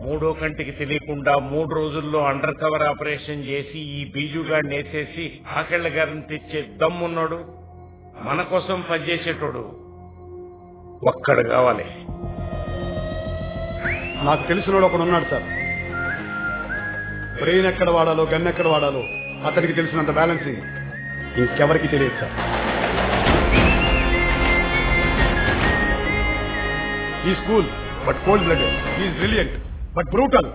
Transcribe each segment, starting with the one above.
మూడో కంటికి తెలియకుండా మూడు రోజుల్లో అండర్ కవర్ ఆపరేషన్ చేసి ఈ బీజుగా నేసేసి ఆకెళ్ల గారిని తెచ్చే దమ్మున్నాడు మన కోసం పనిచేసేటోడు ఒక్కడు కావాలి నాకు తెలిసిన ఒకడు ఉన్నాడు సార్ బ్రెయిన్ ఎక్కడ వాడాలో గన్ ఎక్కడ వాడాలో అతనికి తెలిసినంత బ్యాలెన్సింగ్ ఇంకెవరికి తెలియదు సార్ ఈ school but cold blood is brilliant but brutal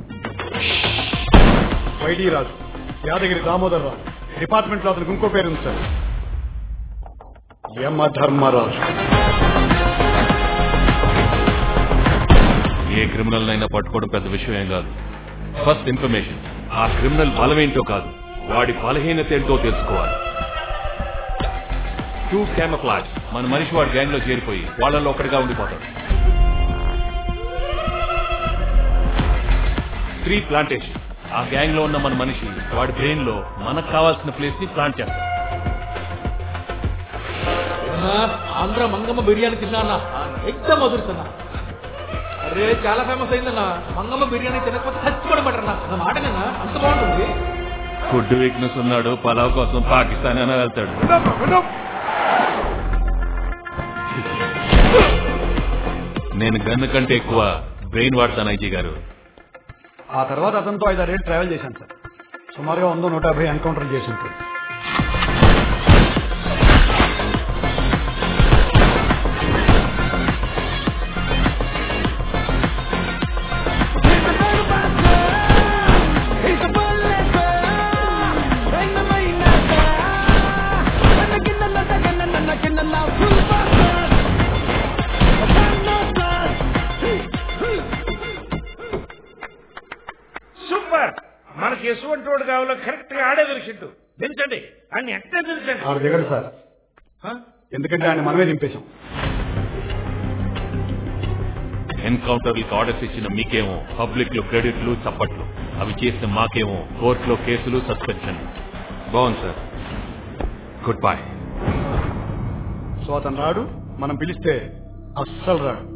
Y D Raju Yadagiri Damodar Rao department లో అతనికి ఇంకో పేరు ఉంది సార్ యమ ధర్మరాజు ఏ క్రిమినల్ అయినా పట్టుకోవడం పెద్ద విషయం ఏం కాదు ఫస్ట్ ఇన్ఫర్మేషన్ ఆ క్రిమినల్ బలమేంటో కాదు వాడి బలహీనత ఏంటో తెలుసుకోవాలి టూ క్యామఫ్లాజ్ మన మనిషి వాడి గ్యాంగ్ లో చేరిపోయి వాళ్ళలో ఒకటిగా ఉండిపోతాడు త్రీ ప్లాంటేషన్ ఆ గ్యాంగ్ లో ఉన్న మన మనిషి వాడి బ్రెయిన్ లో మనకు కావాల్సిన ప్లేస్ ని ప్లాంట్ చేస్తాడు ఆంధ్ర మంగమ్మ బిర్యానీ తిన్నా ఎక్దమ్ వదులుతున్నా అరే చాలా ఫేమస్ అయిందన్న మంగమ్మ బిర్యానీ తినకపోతే చచ్చిపోవడం బెటర్ నా మాట నిన్న అంత బాగుంటుంది ఫుడ్ వీక్నెస్ ఉన్నాడు పలావ్ కోసం పాకిస్తాన్ అయినా వెళ్తాడు నేను గన్ను కంటే ఎక్కువ బ్రెయిన్ వాడతాను ఐజీ గారు ఆ తర్వాత అతనితో ఐదారేళ్ళు ట్రావెల్ చేశాను సార్ సుమారుగా వంద నూట యాభై ఎన్కౌంటర్ చేసి ఉంటుంది సూపర్ మనకి ఎటువంటి వాడు కావాలో కరెక్ట్ గా ఆడే దొరికిండు దించండి అన్ని ఎట్లా దించండి ఆడు దిగడు సార్ ఎందుకంటే ఆయన మనమే దింపేశాం ఎన్కౌంటర్లకు ఆర్డర్స్ ఇచ్చిన మీకేమో పబ్లిక్ లో క్రెడిట్లు చప్పట్లు అవి చేసిన మాకేమో కోర్టులో కేసులు సస్పెన్షన్ బాగుంది సార్ గుడ్ బై సో అతను రాడు మనం పిలిస్తే అస్సలు రాడు